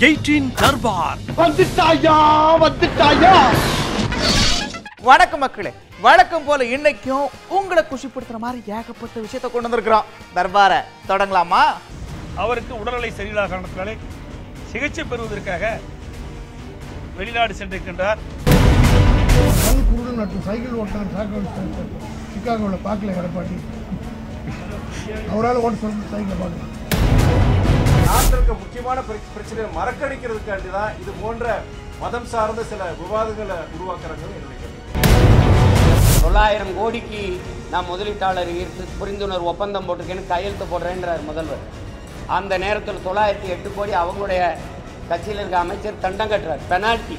Eighteen Darbar வந்துட்டாயா வந்துட்டாயா வணக்கம் மக்களே வழக்கம் போல இன்னைக்கும் உங்களை குஷிப்படுத்துற மாதிரி ஏகப்பட்ட விஷயத்த கொண்டு வந்திருக்கிறோம் தர்பார தொடங்கலாமா அவருக்கு உடல்நிலை சரியில்லாத காரணத்தினாலே சிகிச்சை பெறுவதற்காக வெளிநாடு சென்றிருக்கின்றார் கண் குருடன் மற்றும் சைக்கிள் ஓட்டான் சாக்கோ சிக்காகோவில் பார்க்கல எடப்பாடி அவரால் ஓட்ட சொல்ல சைக்கிளை பார்க்கலாம் நாட்டில் இருக்க முக்கியமான பிர- பிரச்சனையை மறக்கடிக்கிறதுக்காண்டி தான் இது போன்ற மதம் சார்ந்த சில விவாதங்களை உருவாக்குறாங்க என்னுடைய கருத்து. தொள்ளாயிரம் கோடிக்கு நான் முதலீட்டாளர் ஈர்த்து புரிந்துணர்வு ஒப்பந்தம் போட்டிருக்கேன்னு கையெழுத்து போடுறேன்றார் முதல்வர் அந்த நேரத்தில் தொள்ளாயிரத்தி எட்டு கோடி அவங்களுடைய கட்சியில் இருக்க அமைச்சர் தண்டம் கட்டுறார் பெனால்டி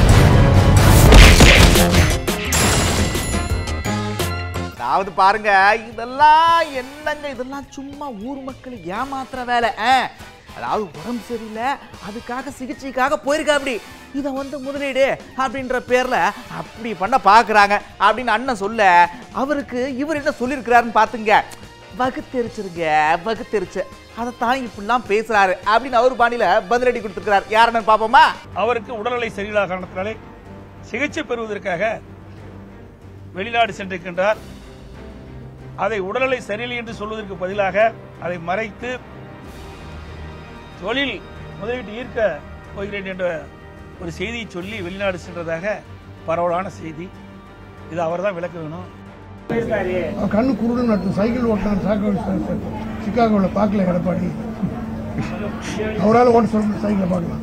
அதாவது பாருங்க இதெல்லாம் என்னங்க இதெல்லாம் சும்மா ஊர் மக்கள் ஏமாத்துற வேலை ஆ. அதாவது உடம்பு சரியில்லை அதுக்காக சிகிச்சைக்காக போயிருக்கா அப்படி இதை வந்து முதலீடு அப்படின்ற பேர்ல அப்படி பண்ண பார்க்குறாங்க அப்படின்னு அண்ணன் சொல்ல அவருக்கு இவர் என்ன சொல்லியிருக்கிறாருன்னு பார்த்துங்க வகுத்தெரிச்சிருங்க வகுத்தெரிச்சு அதைத்தான் இப்படிலாம் பேசுறாரு அப்படின்னு அவர் பாணியில பதிலடி கொடுத்துருக்கிறார் யாருன்னு பார்ப்போமா அவருக்கு உடல்நிலை சரியில்லாத காரணத்தினாலே சிகிச்சை பெறுவதற்காக வெளிநாடு சென்றிருக்கின்றார் அதை உடல்நிலை சரியில்லை என்று சொல்வதற்கு பதிலாக அதை மறைத்து தொழில் முதலீட்டு ஈர்க்க போகிறேன் என்ற ஒரு செய்தியை சொல்லி வெளிநாடு சென்றதாக பரவலான செய்தி இது அவர் தான் விளக்க வேணும் அவர் கண் குருடன் மற்றும் சைக்கிள் ஓட்டான் சாக்கோ சிக்காகோவில் பார்க்கல எடப்பாடி அவரால் ஓட்ட சொல்ல சைக்கிளை பார்க்கலாம்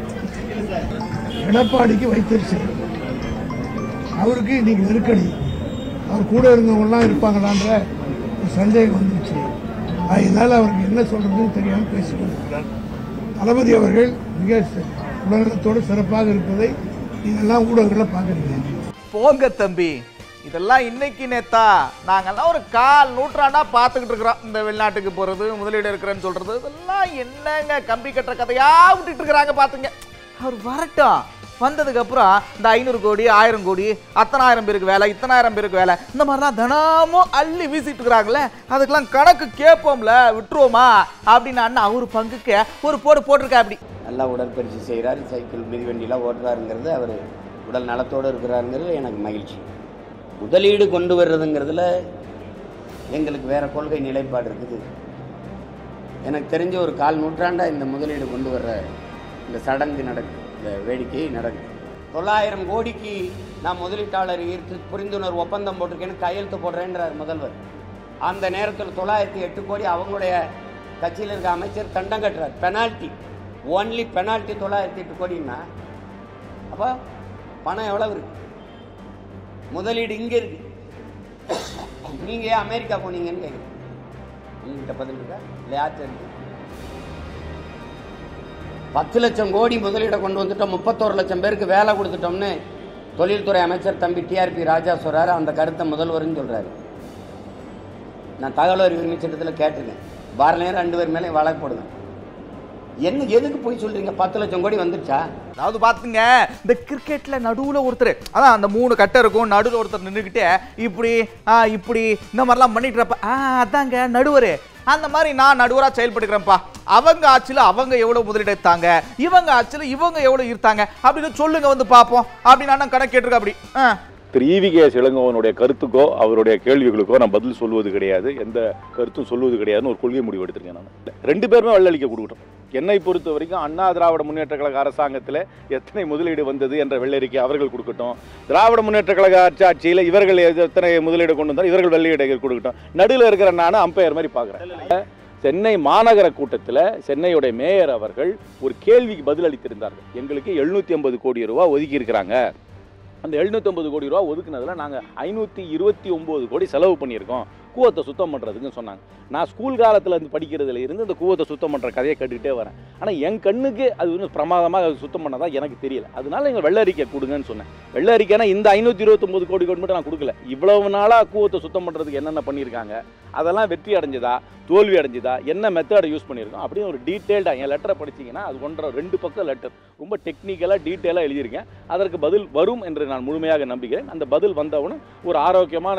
எடப்பாடிக்கு வைத்தறிச்சல் அவருக்கு இன்னைக்கு நெருக்கடி அவர் கூட இருந்தவங்கலாம் இருப்பாங்களான்ற ஒரு சந்தேகம் வந்துருச்சு அதனால அவருக்கு என்ன சொல்றதுன்னு தெரியாமல் பேசிக் கொண்டிருக்கிறார் தளபதி அவர்கள் மிக சி- உடல்நலத்தோடு சிறப்பாக இருப்பதை நீங்கள்லாம் ஊடகங்களில் பார்க்குறீங்க போங்க தம்பி இதெல்லாம் இன்னைக்கு நேத்தா நாங்கெல்லாம் ஒரு கால் நூற்றாண்டா பார்த்துக்கிட்டு இருக்கிறோம் இந்த வெளிநாட்டுக்கு போறது முதலீடு இருக்கிறேன்னு சொல்றது இதெல்லாம் என்னங்க கம்பி கட்டுற கதையா விட்டுட்டு இருக்கிறாங்க பாத்துங்க அவர் வரட்டும் வந்ததுக்கு அப்புறம் இந்த ஐநூறு கோடி ஆயிரம் கோடி அத்தனாயிரம் பேருக்கு வேலை இத்தனாயிரம் பேருக்கு வேலை இந்த மாதிரிலாம் தினமும் அள்ளி வீசிட்டு இருக்கிறாங்களே அதுக்கெல்லாம் கணக்கு கேட்போம்ல விட்டுருவோமா அப்படின்னு அண்ணா அவர் பங்குக்கு ஒரு போடு போட்டிருக்கா அப்படி நல்லா உடற்பயிற்சி செய்கிறார் சைக்கிள் மிதிவண்டிலாம் ஓட்டுறாருங்கிறது அவர் உடல் நலத்தோடு இருக்கிறாருங்கிறது எனக்கு மகிழ்ச்சி முதலீடு கொண்டு வர்றதுங்கிறதுல எங்களுக்கு வேற கொள்கை நிலைப்பாடு இருக்குது எனக்கு தெரிஞ்ச ஒரு கால் நூற்றாண்டா இந்த முதலீடு கொண்டு வர்ற இந்த சடங்கு நடக்கு இந்த வேடிக்கை நடக்குது தொள்ளாயிரம் கோடிக்கு நான் முதலீட்டாளர் ஈர்த்து புரிந்துணர்வு ஒப்பந்தம் போட்டிருக்கேன்னு கையெழுத்து போடுறேன்றார் முதல்வர் அந்த நேரத்தில் தொள்ளாயிரத்தி எட்டு கோடி அவங்களுடைய கட்சியில் இருக்க அமைச்சர் தண்டம் கட்டுறார் பெனால்ட்டி ஒன்லி பெனால்ட்டி தொள்ளாயிரத்தி எட்டு கோடின்னா அப்போ பணம் எவ்வளவு இருக்கு முதலீடு இங்கே இருக்கு நீங்கள் ஏன் அமெரிக்கா போனீங்கன்னு கேட்குறேன் உங்ககிட்ட பதில் இருக்கா இல்லை யார்கிட்ட இருக்கு பத்து லட்சம் கோடி முதலீடை கொண்டு வந்துட்டோம் முப்பத்தோரு லட்சம் பேருக்கு வேலை கொடுத்துட்டோம்னு தொழில்துறை அமைச்சர் தம்பி டிஆர்பி ராஜா சொல்றாரு அந்த கருத்தை முதல்வர்னு சொல்றாரு நான் தகவல் அறிவு உரிமை சட்டத்தில் கேட்டிருக்கேன் வார நேரம் ரெண்டு பேர் மேலே வழக்கு போடுவேன் என்ன எதுக்கு போய் சொல்றீங்க பத்து லட்சம் கோடி வந்துருச்சா அதாவது பாத்துங்க இந்த கிரிக்கெட்ல நடுவுல ஒருத்தர் அதான் அந்த மூணு கட்டை இருக்கும் நடுவுல ஒருத்தர் நின்றுக்கிட்டே இப்படி ஆ, இப்படி இந்த மாதிரிலாம் பண்ணிட்டு இருப்ப ஆ அதாங்க நடுவர் அந்த மாதிரி நான் நடுவரா செயல்பட்டுக்கிறேன்ப்பா அவங்க ஆட்சியில் அவங்க எவ்வளவு முதலீடு எடுத்தாங்க இவங்க ஆட்சியில் இவங்க எவ்வளவு ஈர்த்தாங்க அப்படின்னு சொல்லுங்க வந்து பார்ப்போம் அப்படின்னு அண்ணன் கணக்கு கேட்டிருக்க அப்படி ஆ திரு ஈவிகேஎஸ் இளங்கோவனுடைய கருத்துக்கோ அவருடைய கேள்விகளுக்கோ நான் பதில் சொல்வது கிடையாது எந்த கருத்தும் சொல்வது கிடையாதுன்னு ஒரு கொள்கை முடிவு எடுத்திருக்கேன் நான் ரெண்டு பேருமே வெள்ளளிக்க கொடுக்கட்டும் என்னை பொறுத்த வரைக்கும் அண்ணா திராவிட முன்னேற்ற கழக அரசாங்கத்தில் எத்தனை முதலீடு வந்தது என்ற வெள்ளறிக்கை அவர்கள் கொடுக்கட்டும் திராவிட முன்னேற்ற கழக ஆட்சி ஆட்சியில் இவர்கள் எத்தனை முதலீடு கொண்டு வந்தாலும் இவர்கள் வெள்ளையீடு கொடுக்கட்டும் நடுவில் இருக்கிற நான் அம்பையர் மாதிரி பார்க்குறேன் சென்னை மாநகர கூட்டத்தில் சென்னையுடைய மேயர் அவர்கள் ஒரு கேள்விக்கு பதில் அளித்திருந்தார்கள் எங்களுக்கு எழுநூற்றி ஐம்பது கோடி ரூபா ஒதுக்கி இருக்கிறாங்க அந்த 750 கோடி ரூபா ஒதுக்குனதில் நாங்கள் ஐநூற்றி இருபத்தி ஒம்பது கோடி செலவு பண்ணியிருக்கோம் கூவத்தை சுத்தம் பண்ணுறதுக்குன்னு சொன்னாங்க நான் ஸ்கூல் காலத்தில் இருந்து படிக்கிறதுல இருந்து இந்த கூவத்தை சுத்தம் பண்ணுற கதையை கேட்டுக்கிட்டே வரேன் ஆனால் என் கண்ணுக்கு அது இன்னும் பிரமாதமாக அது சுத்தம் பண்ணதா எனக்கு தெரியல அதனால எங்கள் வெள்ளை அறிக்கை கொடுங்கன்னு சொன்னேன் வெள்ளை அறிக்கைனா இந்த ஐநூற்றி இருபத்தொம்பது கோடி கோடி மட்டும் நான் கொடுக்கல இவ்வளவு நாளாக கூவத்தை சுத்தம் பண்ணுறதுக்கு என்னென்ன பண்ணியிருக்காங்க அதெல்லாம் வெற்றி அடைஞ்சதா தோல்வி அடைஞ்சதா என்ன மெத்தடை யூஸ் பண்ணியிருக்கோம் அப்படின்னு ஒரு டீட்டெயில்டாக என் லெட்டரை படிச்சீங்கன்னா அது ஒன்றரை ரெண்டு பக்கம் லெட்டர் ரொம்ப டெக்னிக்கலாக டீட்டெயிலாக எழுதியிருக்கேன் அதற்கு பதில் வரும் என்று நான் முழுமையாக நம்புகிறேன் அந்த பதில் வந்தவுடன் ஒரு ஆரோக்கியமான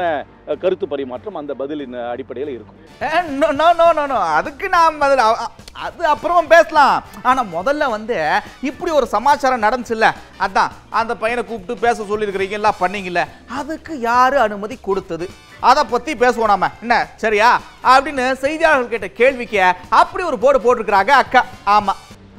அஹ், கருத்து பரிமாற்றம் அந்த பதிலின் அடிப்படையில் இருக்கும் ஏ, no, no, no, no, no. அதுக்கு நான் பதில் அ- அ- அது அப்புறமா பேசலாம் ஆனா முதல்ல வந்து இப்படி ஒரு சமாச்சாரம் நடந்துச்சுல்ல அதான் அந்த பையனை கூப்பிட்டு பேச சொல்லியிருக்கிறீங்க எல்லாம் பண்ணீங்கல்ல அதுக்கு யாரு அனுமதி கொடுத்தது அதை பத்தி பேசுவோம் நாம என்ன சரியா அப்படின்னு செய்தியாளர்கள் கேட்ட கேள்விக்கு அப்படி ஒரு போர்டு போட்டிருக்கிறாங்க அக்கா ஆமா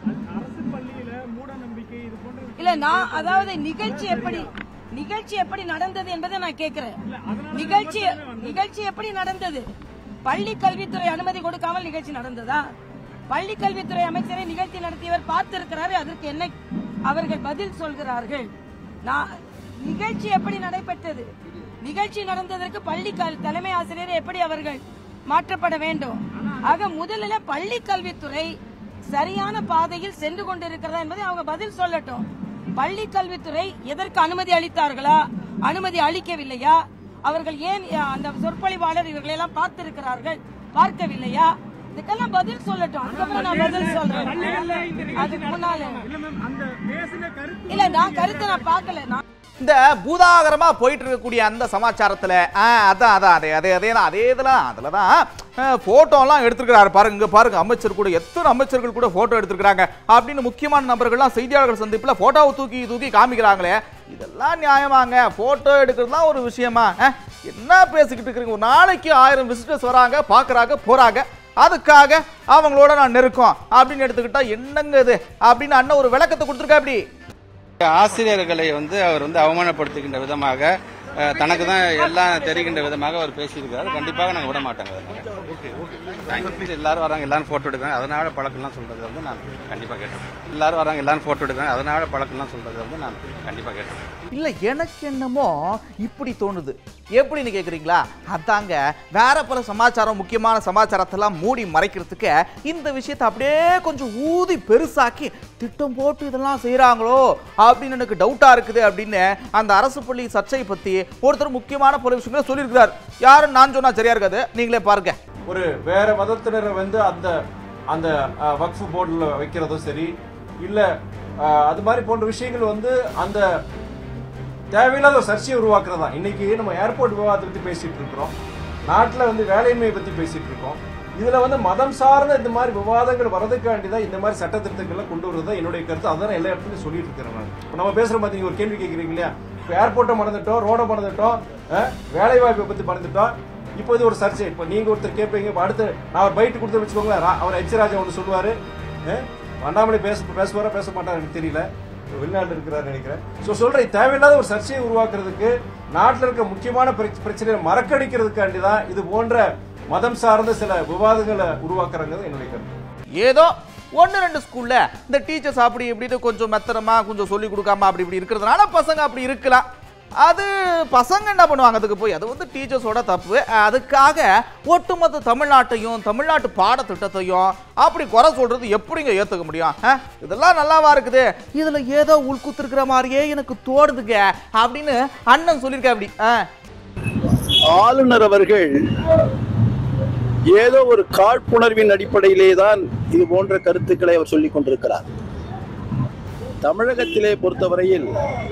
இல்ல நான் அதாவது நிகழ்ச்சி எப்படி நிகழ்ச்சி எப்படி நடந்தது என்பதை நான் கேக்குறேன் நிகழ்ச்சி நிகழ்ச்சி எப்படி நடந்தது பள்ளி கல்வித்துறை அனுமதி கொடுக்காமல் நிகழ்ச்சி நடந்ததா பள்ளி கல்வித்துறை அமைச்சரை நிகழ்ச்சி நடத்தியவர் பார்த்திருக்கிறாரு அதற்கு என்ன அவர்கள் பதில் சொல்கிறார்கள் நான் நிகழ்ச்சி எப்படி நடைபெற்றது நிகழ்ச்சி நடந்ததற்கு பள்ளி கல்- தலைமை ஆசிரியர் எப்படி அவர்கள் மாற்றப்பட வேண்டும் ஆக முதலில் பள்ளி கல்வித்துறை சரியான பாதையில் சென்று கொண்டிருக்கிறதா என்பதை அவங்க பதில் சொல்லட்டும் பள்ளி கல்வித்துறை எதற்கு அனுமதி அளித்தார்களா அனுமதி அளிக்கவில்லையா அவர்கள் ஏன் அஹ், அந்த சொற்பொழிவாளர் இவர்களை எல்லாம் பார்த்திருக்கிறார்கள் பார்க்கவில்லையா இதுக்கெல்லாம் பதில் சொல்லட்டும் அதுக்கப்புறம் நான் பதில் சொல்றேன் அதுக்கு முன்னால இல்ல நான் கருத்தை நான் பார்க்கல நான் இந்த பூதாகரமா போயிட்டு இருக்கக்கூடிய அந்த சமாச்சாரத்துல ஆ, அதான் அதான் அதே அதே அதே தான் அதே இதெல்லாம் அதுல தான் போட்டோலாம் எடுத்துருக்கிறாரு பாருங்க இங்க பாருங்க அமைச்சர் கூட எத்தனை அமைச்சர்கள் கூட போட்டோ எடுத்துருக்காங்க அப்படின்னு முக்கியமான நபர்கள்லாம் செய்தியாளர்கள் சந்திப்புல போட்டோவை தூக்கி தூக்கி காமிக்கிறாங்களே இதெல்லாம் நியாயமாங்க போட்டோ எடுக்கிறதுலாம் ஒரு விஷயமா ஆ? என்ன பேசிக்கிட்டு இருக்கிறீங்க ஒரு நாளைக்கு ஆயிரம் விசிட்டர்ஸ் வராங்க பார்க்கறாங்க போறாங்க அதுக்காக அவங்களோட நான் நெருக்கம் அப்படின்னு எடுத்துக்கிட்டா என்னங்க இது அப்படின்னு அண்ணன் ஒரு விளக்கத்தை கொடுத்துருக்கா அப்படி ஆசிரியர்களை வந்து அவர் வந்து அவமானப்படுத்துகின்ற விதமாக அஹ், தனக்கு தான் எல்லாம் தெரிகின்ற விதமாக அவர் பேசியிருக்கிறார் கண்டிப்பாக நாங்கள் விட மாட்டாங்க அதனால. எல்லாரும் வராங்க எல்லாரும் போட்டோ எடுக்கிறாங்க அதனால பழக்கம்லாம் சொல்றது வந்து நான் கண்டிப்பாக கேட்டேன் எல்லாரும் வராங்க எல்லாரும் போட்டோ எடுக்கிறாங்க அதனால பழக்கம்லாம் சொல்றது வந்து நான் கண்டிப்பாக கேட்டேன் இல்ல எனக்கு என்னமோ இப்படி தோணுது எப்படின்னு கேக்குறீங்களா அதாங்க வேற பல சமாச்சாரம் முக்கியமான சமாச்சாரத்தெல்லாம் மூடி மறைக்கிறதுக்கு இந்த விஷயத்தை அப்படியே கொஞ்சம் ஊதி பெருசாக்கி திட்டம் போட்டு இதெல்லாம் செய்றாங்களோ அப்படின்னு எனக்கு டவுட்டா இருக்குது அப்படின்னு அந்த அரசு பள்ளி சர்ச்சை பத்தி ஒருத்தர் முக்கியமான பல விஷயங்களை சொல்லியிருக்கிறார் யாரும் நான் சொன்னா சரியா இருக்காது நீங்களே பாருங்க ஒரு வேற மதத்தினரை வந்து அந்த அந்த வக்ஃப் போர்டில் வைக்கிறதும் சரி இல்ல அஹ், அது மாதிரி போன்ற விஷயங்கள் வந்து அந்த தேவையில்லாத ஒரு சர்ச்சையை உருவாக்குறதா இன்னைக்கு நம்ம ஏர்போர்ட் விவாதத்தை பத்தி பேசிட்டு இருக்கிறோம் நாட்டில் வந்து வேலையின்மையை பத்தி பேசிட்டு இருக்கோம் இதுல வந்து மதம் சார்ந்த இந்த மாதிரி விவாதங்கள் வரதுக்காண்டி தான் இந்த மாதிரி சட்ட திருத்தங்களை கொண்டு வருவது தான் என்னுடைய கருத்து அதான் எல்லா இடத்துலையும் சொல்லிட்டு இருக்கிறேன் நான் இப்போ நம்ம பேசுற பார்த்தீங்க ஒரு கேள்வி கேட்குறீங்க இல்லையா இப்போ ஏர்போர்ட்டை மறந்துட்டோம் ரோடை மறந்துட்டோம் அஹ், வேலை வாய்ப்பை பத்தி மறந்துட்டோம் இப்போ இது ஒரு சர்ச்சை இப்போ நீங்க ஒருத்தர் கேட்பீங்க இப்போ அடுத்து நான் ஒரு பைட்டு கொடுத்து வச்சுக்கோங்களேன் ரா- அவர் எச் ராஜா ஒன்று சொல்லுவாரு அஹ், அண்ணாமலை பேச பேசுவாரா பேச மாட்டாரா எனக்கு தெரியல இப்ப வெளிநாடு இருக்கிறாரு நினைக்கிறேன் ஸோ சொல்றேன் தேவையில்லாத ஒரு சர்ச்சையை உருவாக்குறதுக்கு நாட்டில் இருக்க முக்கியமான பிரச்ச- பிரச்சனையை மறக்கடிக்கிறதுக்காண்டி தான் இது போன்ற மதம் சார்ந்த சில விவாதங்களை உருவாக்குறாங்கிறது என்னுடைய கருத்து ஏதோ ஒன்று ரெண்டு ஸ்கூல்ல இந்த டீச்சர்ஸ் அப்படி இப்படின்னு கொஞ்சம் மெத்தனமா கொஞ்சம் சொல்லி கொடுக்காம அப்படி இப்படி இருக்கிறதுனால பசங்க அப்படி இருக்கலாம் அது பசங்க என்ன பண்ணுவாங்க அதுக்கு போய் அது வந்து டீச்சர்ஸோட தப்பு அதுக்காக ஒட்டுமொத்த தமிழ்நாட்டையும் தமிழ்நாட்டு பாடத்திட்டத்தையும் அப்படி குறை சொல்றது எப்படிங்க ஏத்துக்க முடியும் ஆ? இதெல்லாம் நல்லாவா இருக்குது இதுல ஏதோ உள்குத்துருக்கிற மாதிரியே எனக்கு தோடுதுங்க அப்படின்னு அண்ணன் சொல்லியிருக்க அப்படி ஆ ஆளுநர் அவர்கள் ஏதோ ஒரு காழ்ப்புணர்வின் அடிப்படையிலே தான் இது போன்ற கருத்துக்களை அவர் சொல்லிக் கொண்டிருக்கிறார் தமிழகத்திலே பொறுத்தவரையில்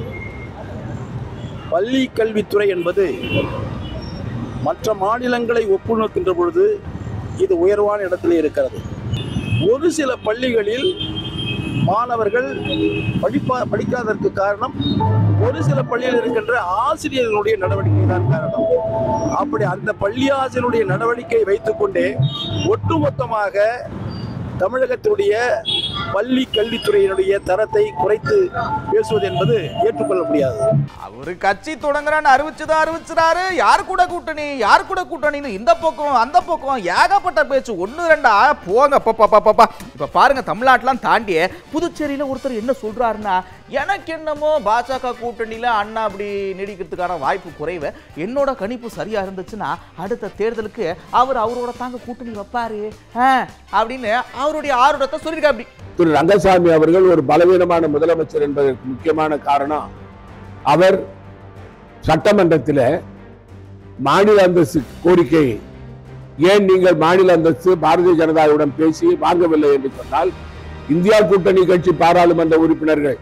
பள்ளி கல்வித்துறை என்பது மற்ற மாநிலங்களை ஒப்புநோக்கின்ற பொழுது இது உயர்வான இடத்திலே இருக்கிறது ஒரு சில பள்ளிகளில் மாணவர்கள் படிப்பா படிக்காததற்கு காரணம் ஒரு சில பள்ளியில் இருக்கின்ற ஆசிரியர்களுடைய நடவடிக்கை தான் காரணம் அப்படி அந்த பள்ளி ஆசிரியருடைய நடவடிக்கையை வைத்துக்கொண்டே ஒட்டுமொத்தமாக தமிழகத்தினுடைய பள்ளி கல்வித்துறையினுடைய தரத்தை குறைத்து பேசுவது என்பது ஏற்றுக்கொள்ள முடியாது அவரு கட்சி தொடங்குறான்னு அறிவிச்சுதான் அறிவிச்சுறாரு யார் கூட கூட்டணி யார் கூட கூட்டணின்னு இந்த பக்கம் அந்த பக்கம் ஏகப்பட்ட பேச்சு ஒன்று ரெண்டா போங்க பாப்பா பாப்பா இப்ப பாருங்க தமிழ்நாட்டெலாம் தாண்டி புதுச்சேரியில ஒருத்தர் என்ன சொல்றாருன்னா எனக்கு என்னமோ பாஜக கூட்டணியில அண்ணா அப்படி நீடிக்கிறதுக்கான வாய்ப்பு குறைவு என்னோட கணிப்பு சரியா இருந்துச்சுன்னா அடுத்த தேர்தலுக்கு அவர் அவரோட தாங்க கூட்டணி வைப்பாரு ஆ, அப்படின்னு அவருடைய ஆர்வத்தை சொல்லியிருக்கா அப்படி திரு ரங்கசாமி அவர்கள் ஒரு பலவீனமான முதலமைச்சர் என்பதற்கு முக்கியமான காரணம் அவர் சட்டமன்றத்தில் மாநில அந்தஸ்து கோரிக்கை ஏன் நீங்கள் மாநில அந்தஸ்து பாரதிய ஜனதாவுடன் பேசி வாங்கவில்லை என்று சொன்னால் இந்தியா கூட்டணி கட்சி பாராளுமன்ற உறுப்பினர்கள்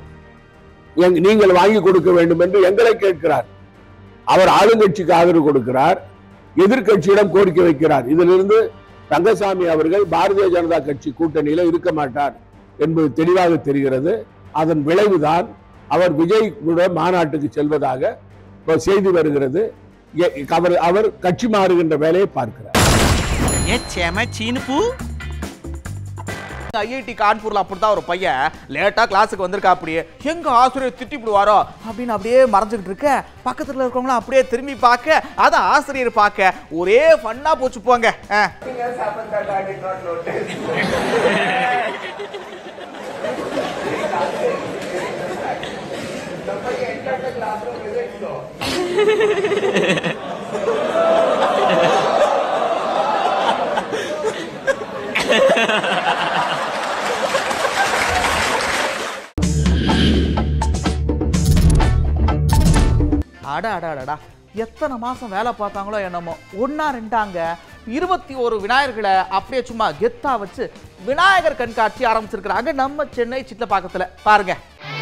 எங்க- நீங்கள் வாங்கி கொடுக்க வேண்டும் என்று எங்களை கேட்கிறார் அவர் ஆளுங்கட்சிக்கு ஆதரவு கொடுக்கிறார் எதிர்க்கட்சியிடம் கோரிக்கை வைக்கிறார் இதிலிருந்து ரங்கசாமி அவர்கள் பாரதிய ஜனதா கட்சி கூட்டணியில இருக்க மாட்டார் என்பது தெளிவாக தெரிகிறது அதன் விளைவுதான் அவர் விஜய் கூட மாநாட்டுக்கு செல்வதாக இப்ப செய்தி வருகிறது எ- அவர் அவர் கட்சி மாறுகின்ற வேலையை பார்க்கிறார் ஐஐடி கான்பூர்ல அப்படித்தான் ஒரு பையன் லேட்டா கிளாஸுக்கு வந்திருக்கா அப்படியே எங்க ஆசிரியர் திட்டிவிடுவாரோ அப்படின்னு அப்படியே மறைஞ்சுக்கிட்டு இருக்க பக்கத்துல இருக்கவங்களும் அப்படியே திரும்பி பார்க்க அத ஆசிரியர் பார்க்க ஒரே ஃபன்னா போச்சு போங்க ஆ. அட அட அடடா எத்தனை மாசம் வேலை பார்த்தாங்களோ என்னமோ ஒன்னா ரெண்டாங்க இருபத்தி ஒரு விநாயகர்களை அப்படியே சும்மா கெத்தா வச்சு விநாயகர் கண்காட்சி ஆரம்பிச்சிருக்கிறாங்க நம்ம சென்னை சித்தப்பாக்கத்துல பாருங்க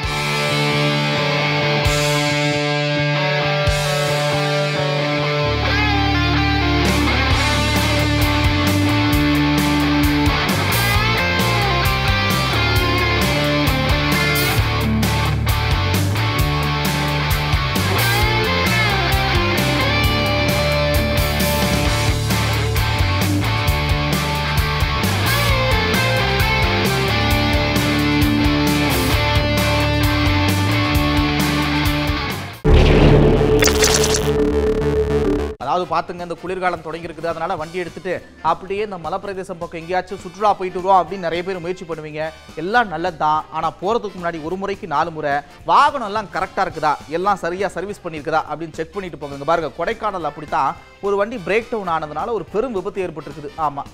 அதாவது பார்த்துங்க இந்த குளிர்காலம் தொடங்கி இருக்குது அதனால வண்டி எடுத்துட்டு அப்படியே இந்த மலைப்பிரதேசம் பக்கம் எங்கேயாச்சும் சுற்றுலா போயிட்டு வருவோம் அப்படின்னு நிறைய பேர் முயற்சி பண்ணுவீங்க எல்லாம் நல்லது தான் ஆனால் போகிறதுக்கு முன்னாடி ஒரு முறைக்கு நாலு முறை வாகனம் எல்லாம் கரெக்டாக இருக்குதா எல்லாம் சரியாக சர்வீஸ் பண்ணியிருக்குதா அப்படின்னு செக் பண்ணிட்டு போங்க இங்க பாருங்க கொடைக்கானல் அப்படித்தான் ஒரு வண்டி பிரேக் டவுன் ஆனதுனால ஒரு பெரும் விபத்து ஏற்பட்டிருக்குது ஆமாம்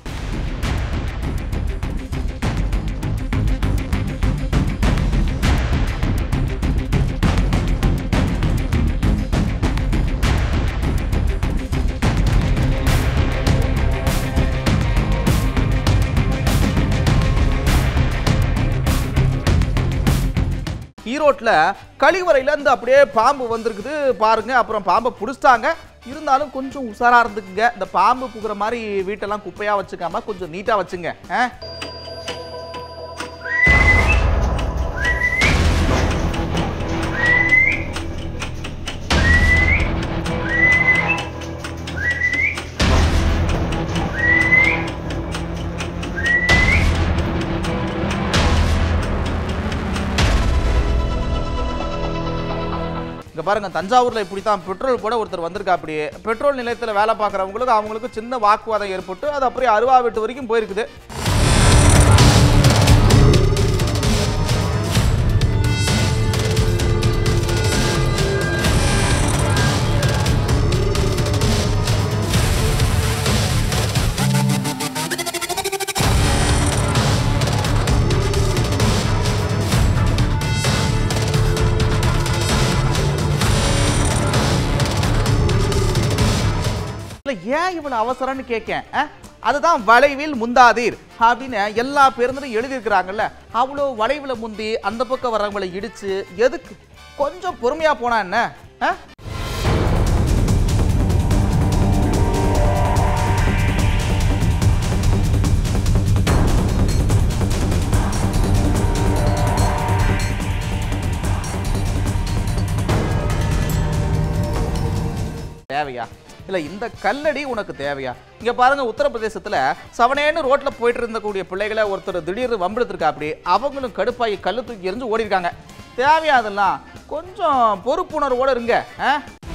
ஈரோட்டில் கழிவறையில இருந்து அப்படியே பாம்பு வந்திருக்குது பாருங்க அப்புறம் பாம்பை பிடிச்சிட்டாங்க இருந்தாலும் கொஞ்சம் உஷாரா இருந்துக்குங்க இந்த பாம்பு புகுற மாதிரி வீட்டெல்லாம் குப்பையா வச்சுக்காம கொஞ்சம் நீட்டா வச்சுங்க ஆ? இங்க பாருங்க தஞ்சாவூர்ல இப்படித்தான் பெட்ரோல் போட ஒருத்தர் வந்திருக்கா அப்படியே பெட்ரோல் நிலையத்துல வேலை பார்க்குறவங்களுக்கு அவங்களுக்கு சின்ன வாக்குவாதம் ஏற்பட்டு அது அப்படியே அருவா வெட்டு வரைக்கும் போயிருக்குது இல்ல ஏன் இவ்வளவு அவசரம்னு கேட்கேன் ஆ? அதுதான் வளைவில் முந்தாதீர் அப்படின்னு எல்லா பேருந்தும் எழுதியிருக்கிறாங்கல்ல அவ்வளோ வளைவில் முந்தி அந்த பக்கம் வர்றவங்களை இடிச்சு எதுக்கு கொஞ்சம் பொறுமையா போனா என்ன ஆ? தேவையா இல்ல இந்த கல்லடி உனக்கு தேவையா இங்க பாருங்க உத்தரப்பிரதேசத்துல சவனேன்னு ரோட்ல போயிட்டு இருந்தக்கூடிய பிள்ளைகளை ஒருத்தர் திடீர்னு வம்பிழுத்திருக்கா அப்படி அவங்களும் கடுப்பாயி கல்லு தூக்கி எரிஞ்சு ஓடி இருக்காங்க தேவையா அதெல்லாம் கொஞ்சம் பொறுப்புணர்வோட இருங்க ஆ?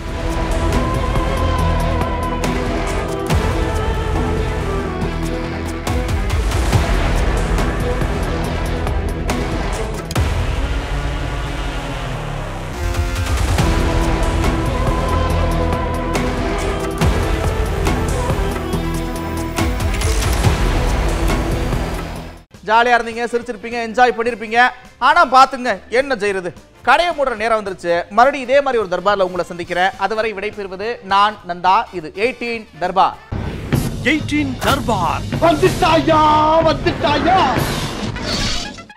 ஜாலியா இருந்தீங்க சிரிச்சிருப்பீங்க என்ஜாய் பண்ணிருப்பீங்க ஆனா பாத்துங்க என்ன செய்யறது கடையை மூடுற நேரம் வந்துருச்சு மறுபடியும் இதே மாதிரி ஒரு தர்பார்ல உங்களை சந்திக்கிறேன் அதுவரை விடைபெறுவது நான் நந்தா இது எயிட்டீன் தர்பார் எயிட்டீன் தர்பார் வந்துட்டாயா வந்துட்டாயா